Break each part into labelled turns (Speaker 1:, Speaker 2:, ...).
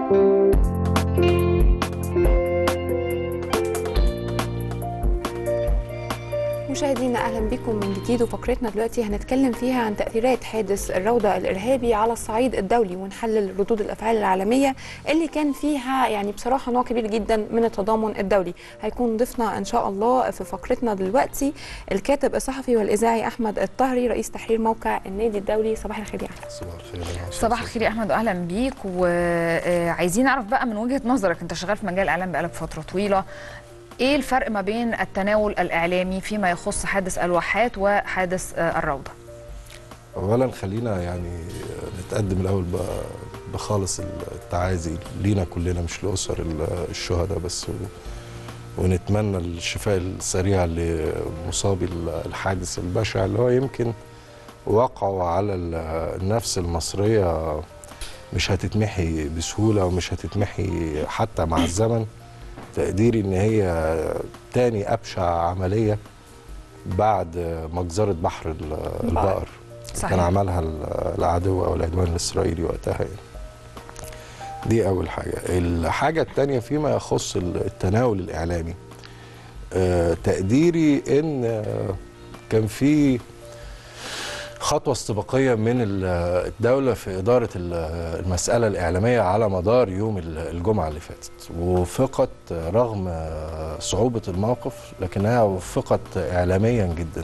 Speaker 1: مشاهدينا اهلا بكم من جديد وفقرتنا دلوقتي هنتكلم فيها عن تاثيرات حادث الروضه الارهابي على الصعيد الدولي ونحلل ردود الافعال العالميه اللي كان فيها يعني بصراحه نوع كبير جدا من التضامن الدولي هيكون ضيفنا ان شاء الله في فقرتنا دلوقتي الكاتب الصحفي والاذاعي احمد الطهري رئيس تحرير موقع النادي الدولي صباح الخير يا احمد
Speaker 2: صباح الخير يا
Speaker 3: صباح الخير يا احمد واهلا بيك وعايزين نعرف بقى من وجهه نظرك انت شغال في مجال الاعلام بقالك فتره طويله ايه الفرق ما بين التناول الاعلامي فيما يخص حادث الواحات وحادث آه، الروضه
Speaker 2: اولا خلينا يعني نتقدم الاول ب- بخالص التعازي لينا كلنا مش لاسر ال- الشهداء بس و... ونتمنى الشفاء السريع لمصابي ال- الحادث البشع اللي هو يمكن وقعه على ال- النفس المصريه مش هتتمحي بسهوله ومش هتتمحي حتى مع الزمن تقديري ان هي تاني ابشع عمليه بعد مجزره بحر ال- البقر
Speaker 3: صحيح.
Speaker 2: كان عملها ال- العدو او العدوان الاسرائيلي وقتها يعني. دي اول حاجه الحاجه الثانيه فيما يخص ال- التناول الاعلامي آه، تقديري ان آه، كان في خطوة استباقية من ال- الدولة في إدارة ال- المسألة الإعلامية على مدار يوم ال- الجمعة اللي فاتت وفقت رغم صعوبة الموقف لكنها وفقت إعلاميا جدا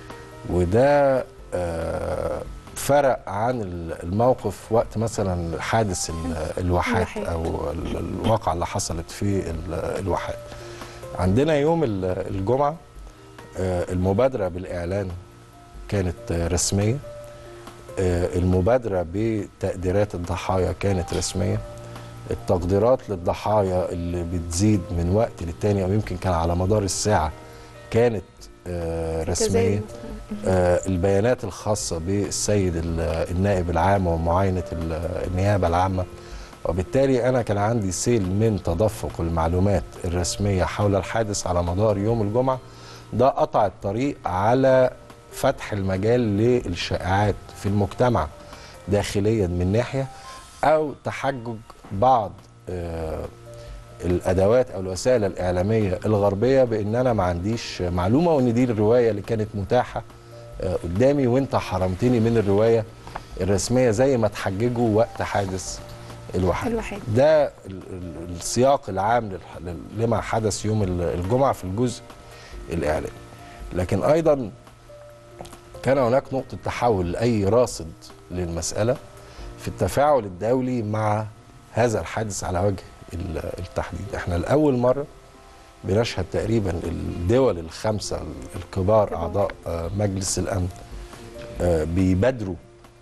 Speaker 2: وده آه، فرق عن ال- الموقف وقت مثلا حادث ال- الواحات
Speaker 1: الواحات.
Speaker 2: أو ال- الواقعة اللي حصلت في ال- الواحات عندنا يوم ال- الجمعة آه، المبادرة بالإعلان كانت آه، رسمية آه، المبادرة بتقديرات الضحايا كانت رسمية التقديرات للضحايا اللي بتزيد من وقت للتاني أو يمكن كان على مدار الساعة كانت آه، رسمية
Speaker 1: تزايد.
Speaker 2: آه، البيانات الخاصة بالسيد ال- النائب العام ومعاينة ال- النيابة العامة وبالتالي أنا كان عندي سيل من تدفق المعلومات الرسمية حول الحادث على مدار يوم الجمعة ده قطع الطريق على فتح المجال للشائعات في المجتمع داخليا من ناحية أو تحجج بعض آه، الادوات او الوسائل الاعلاميه الغربيه بان انا ما عنديش معلومه وان دي الروايه اللي كانت متاحه آه، قدامي وانت حرمتني من الروايه الرسميه زي ما تحججوا وقت حادث الواحات
Speaker 1: الواحات.
Speaker 2: ده ال- ال- السياق العام للح- لل- لما حدث يوم ال- الجمعه في الجزء الاعلامي لكن ايضا كان هناك نقطه تحول لاي راصد للمساله في التفاعل الدولي مع هذا الحادث على وجه ال- التحديد احنا لاول مره بنشهد تقريبا الدول الخمسه الكبار اعضاء آه، مجلس الامن آه، بيبادروا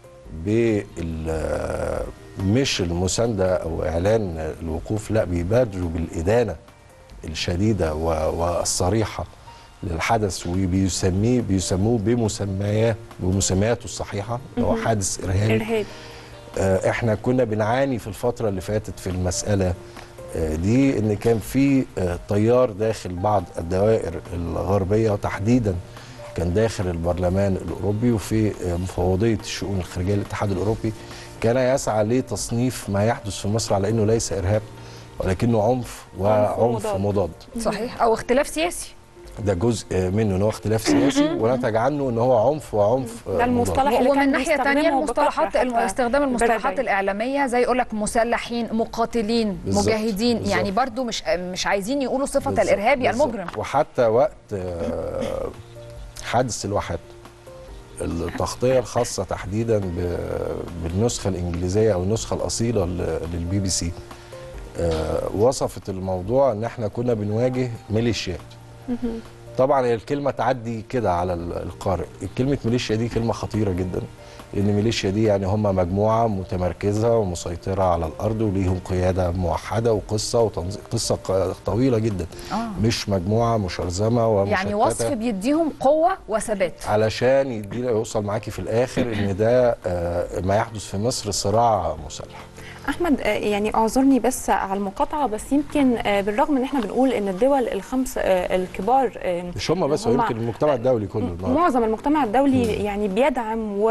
Speaker 2: بال آه، مش المسانده او اعلان الوقوف لا بيبادروا بالادانه الشديده و- والصريحه للحدث وبيسميه بيسموه بمسمياه بمسمياته الصحيحه اللي هو حادث ارهابي
Speaker 1: ارهاب
Speaker 2: آه، احنا كنا بنعاني في الفترة اللي فاتت في المسألة آه، دي ان كان في آه، تيار داخل بعض الدوائر الغربية وتحديدا كان داخل البرلمان الأوروبي وفي آه، مفوضية الشؤون الخارجية للاتحاد الأوروبي كان يسعى لتصنيف ما يحدث في مصر على أنه ليس إرهاب ولكنه عنف وعنف
Speaker 1: مضاد.
Speaker 2: مضاد
Speaker 3: صحيح او اختلاف سياسي
Speaker 2: ده جزء آه، منه ان هو اختلاف سياسي ونتج عنه ان هو عنف وعنف آه،
Speaker 1: ده
Speaker 2: مضاد.
Speaker 1: المصطلح اللي
Speaker 3: ومن
Speaker 1: كان
Speaker 3: ناحيه تانية
Speaker 1: بيستخدمه
Speaker 3: المصطلحات
Speaker 1: بكثرة
Speaker 3: الم-
Speaker 1: حتى
Speaker 3: استخدام المصطلحات
Speaker 1: بالرجعي.
Speaker 3: الاعلاميه زي يقول لك مسلحين مقاتلين
Speaker 2: بالظبط،
Speaker 3: مجاهدين
Speaker 2: بالظبط.
Speaker 3: يعني برضو مش مش عايزين يقولوا صفه
Speaker 2: بالظبط،
Speaker 3: الارهابي
Speaker 2: بالظبط.
Speaker 3: المجرم
Speaker 2: وحتى وقت آه، حادث الواحات التغطيه الخاصه تحديدا ب- بالنسخه الانجليزيه او النسخه الاصيله ل- للبي بي سي آه، وصفت الموضوع ان احنا كنا بنواجه ميليشيات طبعا هي الكلمه تعدي كده على ال- القارئ كلمه ميليشيا دي كلمه خطيره جدا لان ميليشيا دي يعني هم مجموعه متمركزه ومسيطره على الارض وليهم قياده موحده وقصه وتنظيم قصه ق- طويله جدا
Speaker 3: آه.
Speaker 2: مش مجموعه مشرذمه ومشتته
Speaker 3: يعني وصف بيديهم قوه وثبات
Speaker 2: علشان يدينا يوصل معاكي في الاخر ان ده آه، ما يحدث في مصر صراع مسلح
Speaker 1: احمد آه، يعني اعذرني بس على المقاطعه بس يمكن آه، بالرغم ان احنا بنقول ان الدول الخمس آه، الكبار آه،
Speaker 2: مش هم بس
Speaker 1: هم-
Speaker 2: هو يمكن المجتمع الدولي كله النهارده
Speaker 1: معظم المجتمع الدولي يعني بيدعم وبكل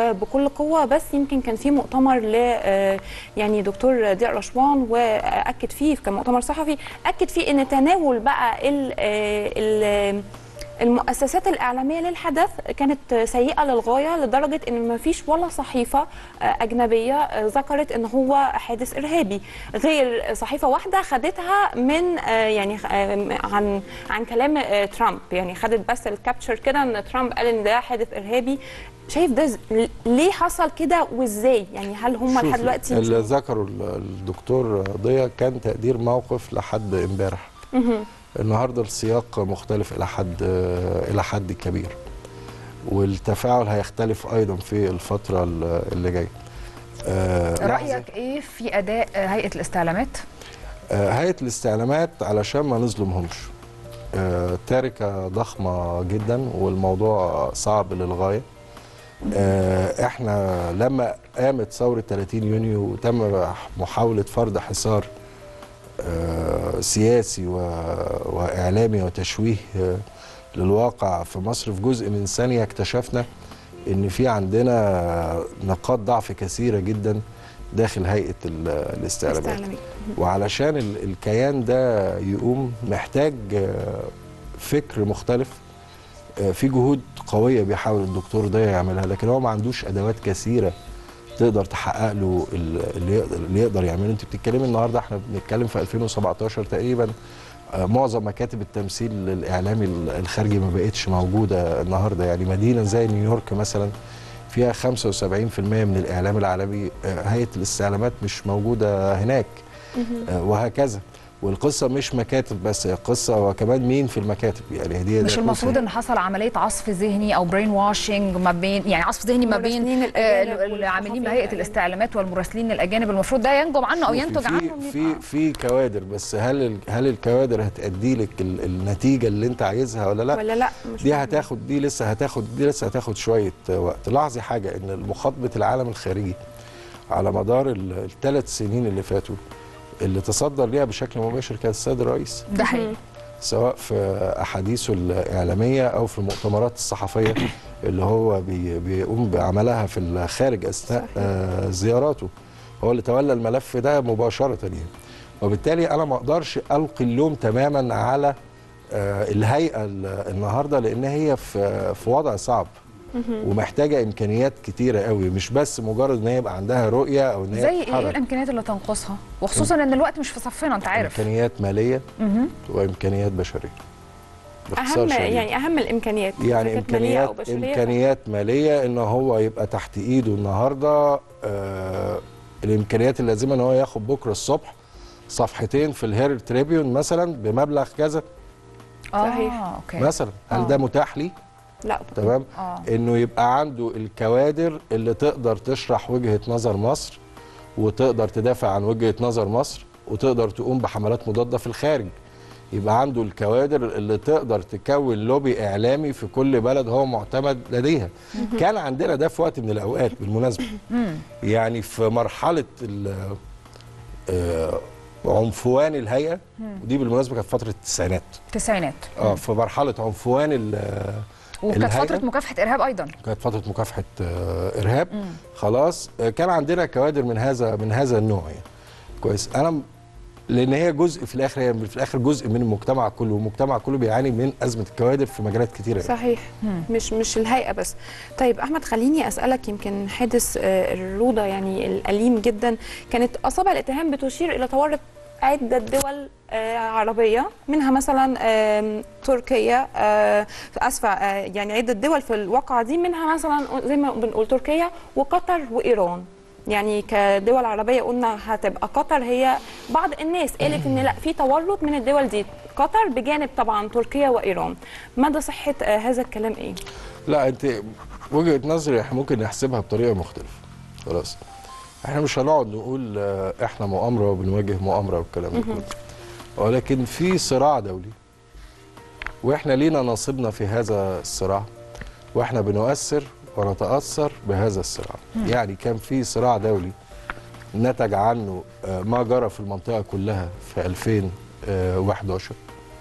Speaker 1: بكل قوه بس يمكن كان في مؤتمر ل آه، يعني دكتور ضياء رشوان واكد فيه كان مؤتمر صحفي اكد فيه ان تناول بقى ال آه، ال المؤسسات الإعلامية للحدث كانت سيئة للغاية لدرجة إن ما فيش ولا صحيفة آه، أجنبية آه، ذكرت إن هو حادث إرهابي غير صحيفة واحدة خدتها من آه، يعني آه، عن عن كلام آه، ترامب يعني خدت بس الكابتشر كده إن ترامب قال إن ده حادث إرهابي شايف ده ز- ليه حصل كده وإزاي يعني هل هم لحد
Speaker 2: شوفي،
Speaker 1: دلوقتي
Speaker 2: اللي ذكره ال- الدكتور ضياء كان تقدير موقف لحد امبارح النهارده السياق مختلف الى حد الى حد كبير والتفاعل هيختلف ايضا في الفتره ال- اللي جايه آه، لحظة.
Speaker 3: رايك ايه في اداء آه، هيئه الاستعلامات
Speaker 2: آه، هيئه الاستعلامات علشان ما نظلمهمش آه، تركه ضخمه جدا والموضوع صعب للغايه آه، احنا لما قامت ثوره 30 يونيو وتم محاوله فرض حصار آه، سياسي و- واعلامي وتشويه آه، للواقع في مصر في جزء من ثانيه اكتشفنا ان في عندنا نقاط ضعف كثيره جدا داخل هيئه ال- الاستعلامات
Speaker 1: استعلامية.
Speaker 2: وعلشان ال- الكيان ده يقوم محتاج آه، فكر مختلف آه، في جهود قويه بيحاول الدكتور ده يعملها لكن هو ما عندوش ادوات كثيره تقدر تحقق له ال- اللي يقدر, اللي يقدر يعمله انت بتتكلمي النهارده احنا بنتكلم في 2017 تقريبا آه، معظم مكاتب التمثيل الاعلامي ال- الخارجي ما بقتش موجوده النهارده يعني مدينه زي نيويورك مثلا فيها 75% من الاعلام العالمي آه، هيئه الاستعلامات مش موجوده هناك آه، وهكذا والقصه مش مكاتب بس هي قصه وكمان مين في المكاتب يعني دي
Speaker 3: مش
Speaker 2: ده
Speaker 3: المفروض
Speaker 2: قصة.
Speaker 3: ان حصل عمليه عصف ذهني او برين واشنج ما بين يعني عصف ذهني ما بين
Speaker 1: المراسلين
Speaker 3: آه،
Speaker 1: الأجانب
Speaker 3: اللي عاملين
Speaker 1: والصحفيين
Speaker 3: بهيئه
Speaker 1: الأجانب.
Speaker 3: الاستعلامات والمراسلين الاجانب المفروض ده ينجم عنه او
Speaker 2: شوفي،
Speaker 3: ينتج
Speaker 2: في
Speaker 3: عنه
Speaker 2: في في كوادر بس هل ال- هل الكوادر هتأدي لك ال- النتيجه اللي انت عايزها ولا لا؟
Speaker 1: ولا لا مش
Speaker 2: دي
Speaker 1: مهم.
Speaker 2: هتاخد دي لسه هتاخد دي لسه هتاخد شويه وقت لاحظي حاجه ان مخاطبه العالم الخارجي على مدار الثلاث سنين اللي فاتوا اللي تصدر ليها بشكل مباشر كان السيد الرئيس
Speaker 3: ده حقيقي
Speaker 2: سواء في احاديثه الاعلاميه او في المؤتمرات الصحفيه اللي هو بي بيقوم بعملها في الخارج اثناء
Speaker 1: صحيح.
Speaker 2: آه زياراته هو اللي تولى الملف ده مباشره يعني وبالتالي انا ما اقدرش القي اللوم تماما على آه الهيئه ال- النهارده لان هي في في وضع صعب ومحتاجه امكانيات كتيره قوي مش بس مجرد ان هي يبقى عندها رؤيه او ان هي
Speaker 3: زي ايه
Speaker 2: تتحرك.
Speaker 3: الامكانيات اللي تنقصها وخصوصا ان الوقت مش في صفنا انت عارف
Speaker 2: امكانيات ماليه
Speaker 3: مهم.
Speaker 2: وامكانيات بشريه باختصار
Speaker 1: اهم
Speaker 2: شديد.
Speaker 1: يعني اهم الامكانيات
Speaker 2: يعني
Speaker 1: إذا كانت مالية أو
Speaker 2: امكانيات
Speaker 1: بشرية،
Speaker 2: امكانيات ماليه ان هو يبقى تحت ايده النهارده آه الامكانيات اللازمه ان هو ياخد بكره الصبح صفحتين في الهيرل تريبيون مثلا بمبلغ كذا
Speaker 1: صحيح.
Speaker 3: اه اوكي
Speaker 2: مثلا هل
Speaker 3: آه.
Speaker 2: ده متاح لي
Speaker 1: لا
Speaker 2: تمام
Speaker 3: اه
Speaker 2: انه يبقى عنده الكوادر اللي تقدر تشرح وجهه نظر مصر وتقدر تدافع عن وجهه نظر مصر وتقدر تقوم بحملات مضاده في الخارج يبقى عنده الكوادر اللي تقدر تكون لوبي اعلامي في كل بلد هو معتمد لديها كان عندنا ده في وقت من الاوقات بالمناسبه يعني في مرحله ال- آه، عنفوان الهيئه ودي بالمناسبه كانت فتره التسعينات
Speaker 3: تسعينات
Speaker 2: اه في مرحله عنفوان ال-
Speaker 3: وكانت
Speaker 2: الهيئة.
Speaker 3: فتره مكافحه ارهاب ايضا
Speaker 2: كانت فتره مكافحه آه، ارهاب خلاص آه، كان عندنا كوادر من هذا من هذا النوع يعني كويس انا م- لان هي جزء في الاخر هي في الاخر جزء من المجتمع كله والمجتمع كله بيعاني من ازمه الكوادر في مجالات كتيره يعني.
Speaker 1: صحيح مش مش الهيئه بس طيب احمد خليني اسالك يمكن حادث آه، الروضه يعني الاليم جدا كانت اصابع الاتهام بتشير الى تورط عده دول آه، عربيه منها مثلا آم، تركيا آه، اسفه آه، يعني عده دول في الواقعه دي منها مثلا زي ما بنقول تركيا وقطر وايران يعني كدول عربيه قلنا هتبقى قطر هي بعض الناس قالت ان لا في تورط من الدول دي قطر بجانب طبعا تركيا وايران مدى صحه آه، هذا الكلام ايه
Speaker 2: لا انت وجهه نظري احنا ممكن نحسبها بطريقه مختلفه خلاص احنا مش هنقعد نقول آه، احنا مؤامره وبنواجه مؤامره والكلام ده كله ولكن في صراع دولي واحنا لينا نصيبنا في هذا الصراع واحنا بنؤثر ونتاثر بهذا الصراع يعني كان في صراع دولي نتج عنه آه، ما جرى في المنطقه كلها في 2011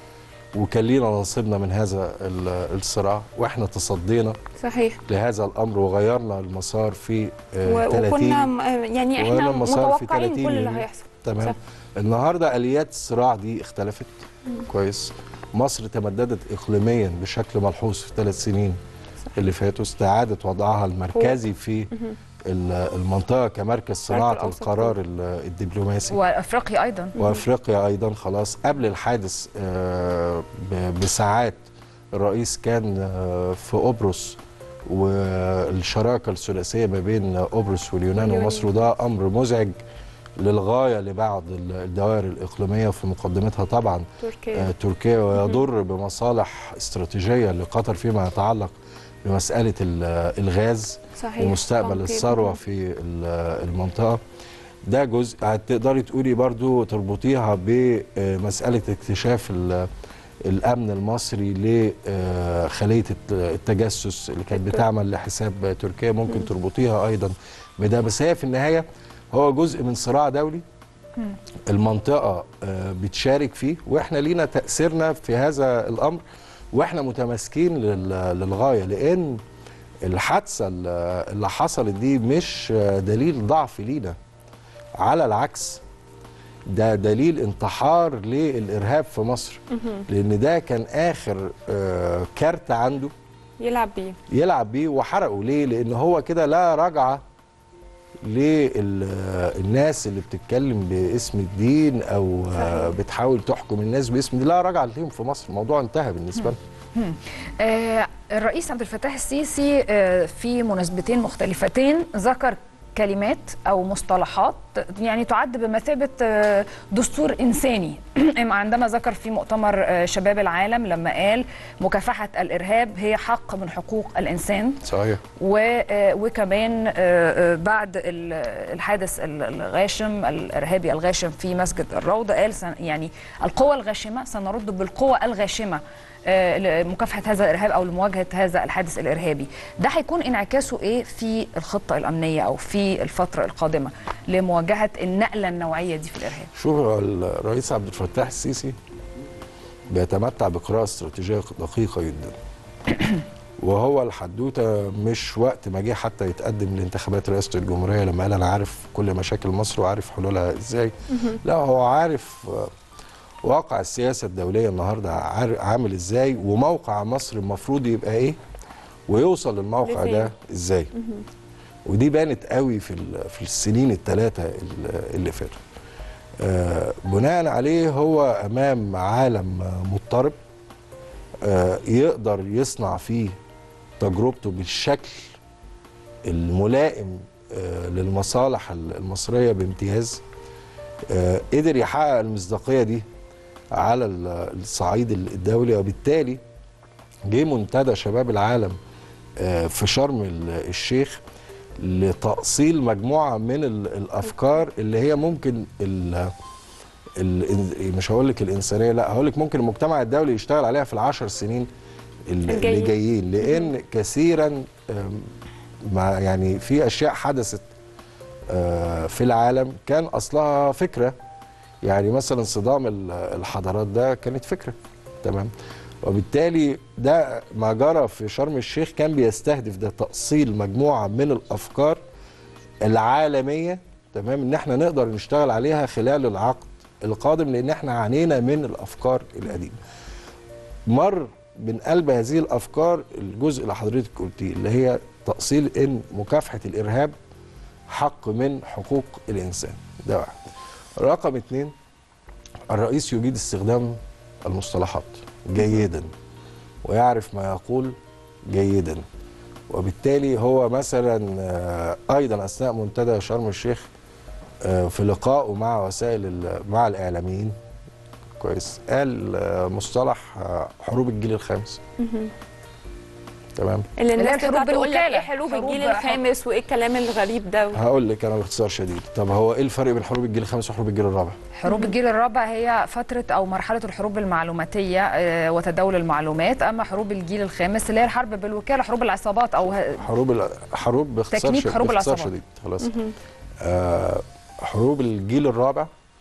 Speaker 2: وكان لينا نصيبنا من هذا ال- الصراع واحنا تصدينا
Speaker 1: صحيح
Speaker 2: لهذا الامر وغيرنا المسار في آه،
Speaker 1: و-
Speaker 2: 30
Speaker 1: وكنا م- يعني احنا
Speaker 2: وغيرنا المسار في
Speaker 1: متوقعين
Speaker 2: 30
Speaker 1: كل اللي
Speaker 2: يونيو.
Speaker 1: هيحصل
Speaker 2: تمام
Speaker 1: صح.
Speaker 2: النهارده اليات الصراع دي اختلفت كويس مصر تمددت اقليميا بشكل ملحوظ في الثلاث سنين اللي فاتوا استعادت وضعها المركزي في ال- المنطقه كمركز صناعه
Speaker 1: الأوسط
Speaker 2: القرار ال- الدبلوماسي
Speaker 3: وافريقيا ايضا
Speaker 2: وافريقيا ايضا خلاص قبل الحادث آه، ب- بساعات الرئيس كان آه، في قبرص والشراكه الثلاثيه ما بين قبرص واليونان
Speaker 1: واليونان.
Speaker 2: ومصر وده امر مزعج للغايه لبعض ال- الدوائر الاقليميه في مقدمتها طبعا
Speaker 1: تركيا
Speaker 2: آه، تركيا ويضر بمصالح استراتيجيه لقطر فيما يتعلق بمساله ال- الغاز
Speaker 1: صحيح
Speaker 2: ومستقبل
Speaker 1: تنقيب.
Speaker 2: الثروه في ال- المنطقه ده جزء هتقدري تقولي برضو تربطيها بمساله اكتشاف ال- الامن المصري لخليه التجسس اللي كانت بتعمل لحساب تركيا ممكن تربطيها ايضا بده بس هي في النهايه هو جزء من صراع دولي المنطقه آه، بتشارك فيه واحنا لينا تاثيرنا في هذا الامر واحنا متماسكين لل- للغايه لان الحادثه ال- اللي حصلت دي مش آه، دليل ضعف لينا على العكس ده دليل انتحار للارهاب في مصر لان ده كان اخر آه، كارت عنده
Speaker 1: يلعب بيه
Speaker 2: يلعب بيه وحرقه ليه لان هو كده لا رجعه للناس اللي بتتكلم باسم الدين او آه،
Speaker 1: صحيح.
Speaker 2: بتحاول تحكم الناس باسم الدين لا رجعه ليهم في مصر الموضوع انتهى بالنسبه لهم
Speaker 3: آه، الرئيس عبد الفتاح السيسي آه، في مناسبتين مختلفتين ذكر كلمات او مصطلحات يعني تعد بمثابه آه، دستور انساني عندما ذكر في مؤتمر آه، شباب العالم لما قال مكافحه الارهاب هي حق من حقوق الانسان
Speaker 2: صحيح
Speaker 3: و- آه، وكمان آه، آه، بعد ال- الحادث ال- الغاشم الارهابي الغاشم في مسجد الروضه قال سن- يعني القوى الغاشمه سنرد بالقوى الغاشمه آه، لمكافحه هذا الارهاب او لمواجهه هذا الحادث الارهابي ده هيكون انعكاسه ايه في الخطه الامنيه او في الفتره القادمه لمواجهه النقله النوعيه دي في الارهاب
Speaker 2: شوف هو الرئيس عبد الفتاح السيسي بيتمتع بقراءة استراتيجية دقيقة جدا وهو الحدوتة مش وقت ما جه حتى يتقدم لانتخابات رئاسة الجمهورية لما قال أنا عارف كل مشاكل مصر وعارف حلولها إزاي لا هو عارف آه، واقع السياسة الدولية النهاردة عار- عامل إزاي وموقع مصر المفروض يبقى إيه ويوصل للموقع
Speaker 1: لفين؟
Speaker 2: ده إزاي ودي بانت قوي في ال- في السنين الثلاثة اللي فاتوا آه، بناء عليه هو امام عالم آه، مضطرب آه، يقدر يصنع فيه تجربته بالشكل الملائم آه، للمصالح المصريه بامتياز آه، قدر يحقق المصداقيه دي على ال- الصعيد الدولي وبالتالي جه منتدى شباب العالم آه، في شرم ال- الشيخ لتأصيل مجموعة من ال- الأفكار اللي هي ممكن ال ال مش هقول لك الإنسانية لا هقول لك ممكن المجتمع الدولي يشتغل عليها في العشر سنين ال- اللي
Speaker 1: الجايين.
Speaker 2: جايين لأن كثيرا آم، ما يعني في أشياء حدثت آه، في العالم كان أصلها فكرة يعني مثلا صدام ال- الحضارات ده كانت فكرة تمام وبالتالي ده ما جرى في شرم الشيخ كان بيستهدف ده تأصيل مجموعة من الأفكار العالمية تمام ان احنا نقدر نشتغل عليها خلال العقد القادم لان احنا عانينا من الافكار القديمه مر من قلب هذه الافكار الجزء اللي حضرتك قلتيه اللي هي تاصيل ان مكافحه الارهاب حق من حقوق الانسان ده واحد رقم اتنين الرئيس يجيد استخدام المصطلحات جيدا ويعرف ما يقول جيدا وبالتالي هو مثلا آه، ايضا اثناء منتدى شرم الشيخ آه، في لقائه مع وسائل ال- مع الاعلاميين كويس قال آه، مصطلح آه، حروب الجيل الخامس تمام
Speaker 1: اللي
Speaker 3: اللي هي
Speaker 1: الناس تقدر
Speaker 3: الحروب
Speaker 1: تقول لك
Speaker 3: بالوكالة.
Speaker 1: ايه حروب
Speaker 3: حروب-
Speaker 1: الجيل الخامس وايه الكلام الغريب ده
Speaker 2: هقول لك انا باختصار شديد طب هو ايه الفرق بين حروب الجيل الخامس وحروب الجيل الرابع
Speaker 3: حروب الجيل الرابع هي فترة أو مرحلة الحروب المعلوماتية آه، وتداول المعلومات أما حروب الجيل الخامس اللي هي الحرب بالوكالة حروب العصابات أو ه-
Speaker 2: حروب ال- حروب باختصار
Speaker 3: تكنيك
Speaker 2: شديد
Speaker 3: حروب
Speaker 2: باختصار
Speaker 3: العصابات.
Speaker 2: شديد خلاص آه حروب الجيل الرابع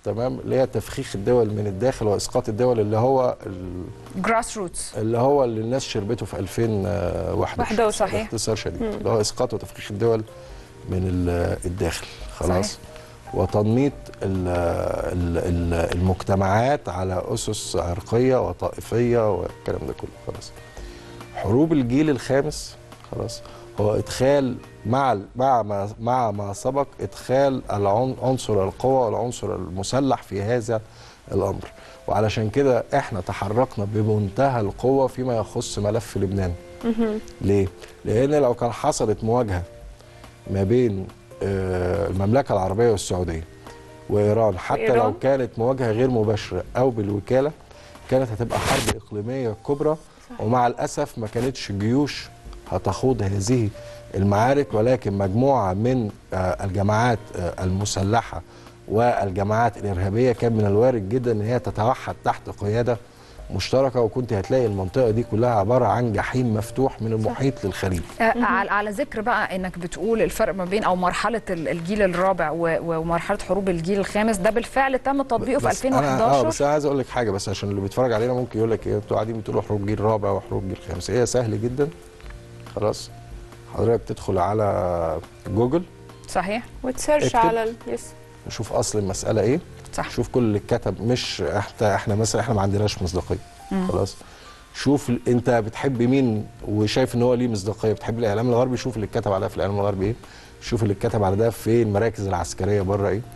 Speaker 2: تمام اللي هي تفخيخ الدول من الداخل واسقاط الدول اللي هو ال-
Speaker 3: جراس روتس
Speaker 2: اللي هو اللي الناس شربته في 2011
Speaker 1: 11
Speaker 3: صحيح.
Speaker 2: باختصار شديد اللي هو اسقاط وتفخيخ الدول من ال- الداخل خلاص
Speaker 3: صحيح.
Speaker 2: وتنميط ال- ال- ال- المجتمعات على اسس عرقيه وطائفيه والكلام ده كله خلاص حروب الجيل الخامس خلاص هو ادخال مع ال- مع ما مع ما سبق ادخال العن- عنصر القوى والعنصر المسلح في هذا الامر وعلشان كده احنا تحركنا بمنتهى القوه فيما يخص ملف لبنان ليه لان لو كان حصلت مواجهه ما بين آه، المملكه العربيه والسعوديه وايران حتى
Speaker 1: وإيران؟
Speaker 2: لو كانت مواجهه غير مباشره او بالوكاله كانت هتبقى حرب اقليميه كبرى ومع الاسف ما كانتش جيوش هتخوض هذه المعارك ولكن مجموعه من آه، الجماعات آه، المسلحه والجماعات الارهابيه كان من الوارد جدا ان هي تتوحد تحت قياده مشتركه وكنت هتلاقي المنطقه دي كلها عباره عن جحيم مفتوح من المحيط للخليج
Speaker 3: آه، على على ذكر بقى انك بتقول الفرق ما بين او مرحله ال- الجيل الرابع و- ومرحله حروب الجيل الخامس ده بالفعل تم تطبيقه في
Speaker 2: بس أنا اه
Speaker 3: 2011
Speaker 2: بس انا عايز اقول لك حاجه بس عشان اللي بيتفرج علينا ممكن يقول لك ايه انتوا قاعدين بتقولوا حروب جيل رابع وحروب جيل خامس هي سهل جدا خلاص حضرتك تدخل على جوجل
Speaker 3: صحيح
Speaker 1: وتسيرش
Speaker 2: اكتب.
Speaker 1: على ال- يس
Speaker 2: نشوف اصل المساله ايه
Speaker 3: صح
Speaker 2: شوف كل اللي اتكتب مش احنا احنا مثلا احنا ما عندناش مصداقيه خلاص شوف ال- انت بتحب مين وشايف ان هو ليه مصداقيه بتحب الاعلام الغربي شوف اللي اتكتب على ده في الاعلام الغربي ايه شوف اللي اتكتب على ده في المراكز العسكريه بره ايه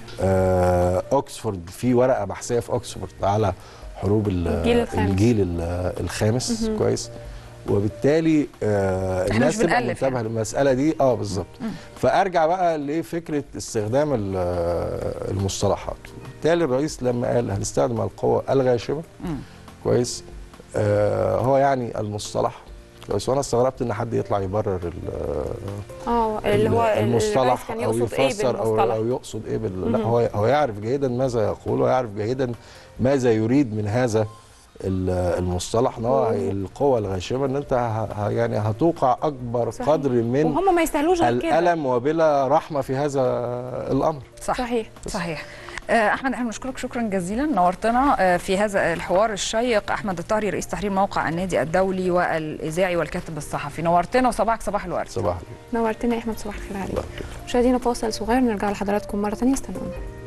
Speaker 2: آه اوكسفورد في ورقه بحثيه في اوكسفورد على حروب ال-
Speaker 1: الجيل الخامس.
Speaker 2: الجيل ال- الخامس كويس وبالتالي آه
Speaker 3: إحنا
Speaker 2: الناس
Speaker 3: مش
Speaker 2: تبقى
Speaker 3: بنألف
Speaker 2: منتبهه للمساله دي اه بالظبط فارجع بقى لفكره استخدام ال- المصطلحات بالتالي الرئيس لما قال هنستخدم القوى الغاشمه كويس آه هو يعني المصطلح كويس وانا استغربت ان حد يطلع يبرر ال-
Speaker 1: اه اللي هو ال- الرئيس
Speaker 2: المصطلح
Speaker 1: كان
Speaker 2: او
Speaker 1: يقصد ايه
Speaker 2: يفسر او
Speaker 1: بالمصطلح
Speaker 2: او يقصد ايه بال... لا هو هو يعرف جيدا ماذا يقول ويعرف جيدا ماذا يريد من هذا ال- المصطلح ان هو القوة الغاشمة ان انت ه... ه- يعني هتوقع اكبر
Speaker 1: صحيح.
Speaker 2: قدر من
Speaker 1: وهم ما يستاهلوش غير كده
Speaker 2: الالم وبلا رحمة في هذا الامر
Speaker 3: صح
Speaker 1: صحيح
Speaker 3: صحيح آه، احمد احنا بنشكرك شكرا جزيلا نورتنا آه، في هذا الحوار الشيق احمد الطهري رئيس تحرير موقع النادي الدولي والاذاعي والكاتب الصحفي نورتنا وصباحك صباح الورد
Speaker 2: صباح الخير
Speaker 1: نورتنا يا احمد صباح الخير عليك
Speaker 2: الله يخليك.
Speaker 1: مشاهدينا فاصل صغير نرجع لحضراتكم مره ثانيه استنونا